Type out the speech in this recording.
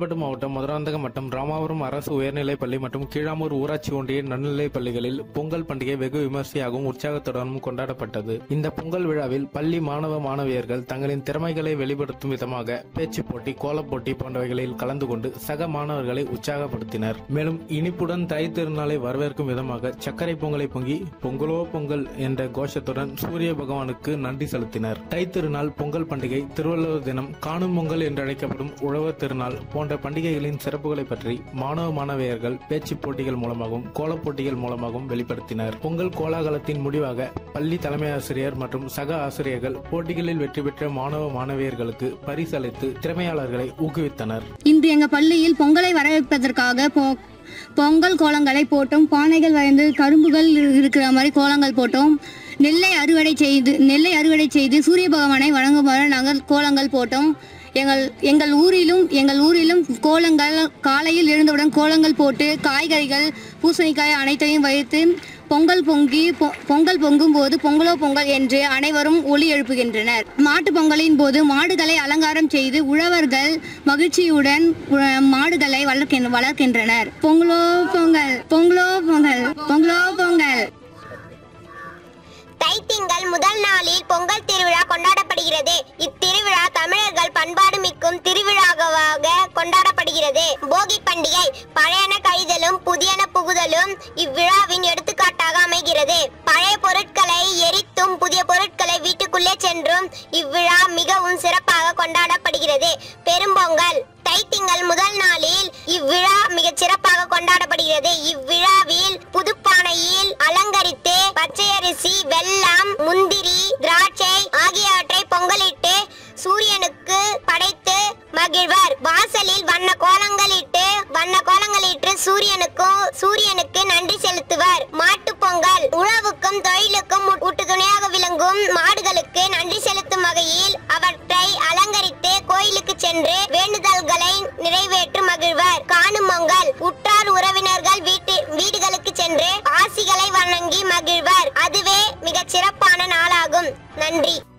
செங்கல்பட்டு மாவட்டம் மதுராந்தகம் மற்றும் ராமாபுரம் அரசு உயர்நிலைப் பள்ளி மற்றும் கீழாமூர் ஊராட்சி ஒன்றிய நடுநிலைப் பள்ளிகளில் பொங்கல் பண்டிகை வெகு விமர்சையாகவும் உற்சாகத்துடனும் கொண்டாடப்பட்டது இந்த பொங்கல் விழாவில் பள்ளி மாணவ மாணவியர்கள் தங்களின் திறமைகளை வெளிப்படுத்தும் விதமாக பேச்சுப் போட்டி கோலப் போட்டி போன்றவைகளில் கலந்து கொண்டு சக மாணவர்களை உற்சாகப்படுத்தினர் மேலும் இனிப்புடன் தை திருநாளை வரவேற்கும் விதமாக சர்க்கரை பொங்கலை பொங்கி பொங்கலோ பொங்கல் என்ற கோஷத்துடன் சூரிய பகவானுக்கு நன்றி செலுத்தினர் தை திருநாள் பொங்கல் பண்டிகை திருவள்ளுவர் தினம் காணும் பொங்கல் என்று அழைக்கப்படும் உழவர் திருநாள் போன்ற பண்டிகைகளின் சிறப்புகளை பற்றி மாணவ மாணவியர்கள் பேச்சு போட்டிகள் மூலமாகவும் கோலப் போட்டிகள் மூலமாகவும் வெளிப்படுத்தினர் பொங்கல் கோலாகலத்தின் முடிவாக பள்ளி தலைமை ஆசிரியர் மற்றும் சக ஆசிரியர்கள் போட்டிகளில் வெற்றி பெற்ற மாணவ மாணவியர்களுக்கு பரிசளித்து திறமையாளர்களை ஊக்குவித்தனர் இன்று எங்க பள்ளியில் பொங்கலை வரவேற்பதற்காக பொ- பொங்கல் கோலங்களை போட்டோம் பானைகள் வரைந்து கரும்புகள் இருக்கிற மாதிரி கோலங்கள் போட்டோம் நெல்லை அறுவடை செய்து நெல்லை அறுவடை செய்து சூரிய பகவானை வழங்குமாறு நாங்கள் கோலங்கள் போட்டோம் எங்கள் எங்கள் ஊரிலும் எங்கள் ஊரிலும் கோலங்கள் காலையில் எழுந்தவுடன் கோலங்கள் போட்டு காய்கறிகள் பூசணிக்காய் அனைத்தையும் வைத்து பொங்கல் பொங்கி பொ- பொங்கல் பொங்கும் போது பொங்கலோ பொங்கல் என்று அனைவரும் ஒலி எழுப்புகின்றனர் மாட்டுப் பொங்கலின் போது மாடுகளை அலங்காரம் செய்து உழவர்கள் மகிழ்ச்சியுடன் உ- மாடுகளை வளர்க்கின்ற வளர்க்கின்றனர் பொங்கலோ பொங்கல் பொங்கலோ பொங்கல் பொங்கலோ பொங்கல் தைத்திங்கள் முதல் நாளில் பொங்கல் திருவிழா கொண்டாடப்படுகிறது இத்திருவிழா தமிழர்கள் பண்பாடு மிக்கும் திருவிழாவாக கொண்டாடப்படுகிறது போகி பண்டிகை பழையன கழிதலும் புதியன புகுதலும் இவ்விழாவின் எடுத்துக்காட்டாக அமைகிறது பழைய பொருட்களை எரித்தும் புதிய பொருட்களை வீட்டுக்குள்ளே சென்றும் இவ்விழா மிகவும் சிறப்பாக கொண்டாடப்படுகிறது பெரும்பொங்கல் தைத்திங்கள் முதல் நாளில் இவ்விழா மிகச் சிறப்பாக கொண்டாடப்படுகிறது இவ்விழாவில் புதுப்பானையில் அலங்கரித்து பச்சையரிசி வெல்லம் முந்திரி திராட்சை ஆகியவற்றை பொங்கலிட்டு சூரியனுக்கு படைத்து மகிழ்வர் வாசலில் வண்ண கோலங்களிட்டு வண்ண கோலங்களிட்டு சூரியனுக்கும் சூரியனுக்கு நன்றி செலுத்துவர் மாட்டுப் பொங்கல் உழவுக்கும் தொழிலுக்கும் ஊட்டு துணையாக விளங்கும் மாடுகளுக்கு நன்றி செலுத்தும் வகையில் அவற்றை அலங்கரித்து கோயிலுக்கு சென்று வேண்டுதல்களை நிறைவேற்றும் மகிழ்வர் காணும் பொங்கல் உற்றார் உறவினர்கள் வீட்டு வீடுகளுக்கு சென்று ஆசிகளை வணங்கி மகிழ்வர் அதுவே மிகச் சிறப்பான நாளாகும் நன்றி